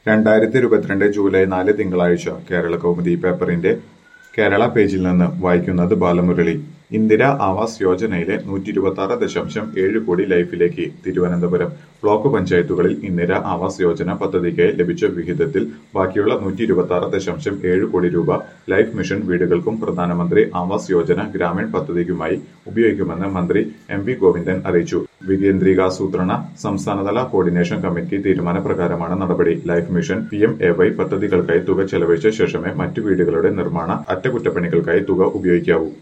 രണ്ടായിരത്തി ഇരുപത്തിരണ്ട് ജൂലൈ നാല് തിങ്കളാഴ്ച കേരള കൗമുദി പേപ്പറിന്റെ കേരള പേജിൽ നിന്ന് വായിക്കുന്നത് ബാലമുരളി ഇന്ദിര ആവാസ് യോജനയിലെ നൂറ്റി ഇരുപത്തി ആറ് ദശാംശം ഏഴ് കോടി ലൈഫിലേക്ക് തിരുവനന്തപുരം ബ്ലോക്ക് പഞ്ചായത്തുകളിൽ ഇന്ദിര ആവാസ് യോജന പദ്ധതിക്കായി ലഭിച്ച വിഹിതത്തിൽ ബാക്കിയുള്ള നൂറ്റി ഇരുപത്തി ആറ് ദശാംശം ഏഴ് കോടി രൂപ ലൈഫ് മിഷൻ വീടുകൾക്കും പ്രധാനമന്ത്രി ആവാസ് യോജന ഗ്രാമീൺ പദ്ധതിക്കുമായി ഉപയോഗിക്കുമെന്ന് മന്ത്രി എം വി ഗോവിന്ദൻ അറിയിച്ചു വികേന്ദ്രീകാസൂത്രണ സംസ്ഥാനതല കോർഡിനേഷൻ കമ്മിറ്റി തീരുമാനപ്രകാരമാണ് നടപടി life mission P M A Y പദ്ധതികൾക്കായി തുക ചെലവഴിച്ച ശേഷമേ മറ്റു വീടുകളുടെ നിർമ്മാണ അറ്റകുറ്റപ്പണികൾക്കായി തുക ഉപയോഗിക്കാവൂ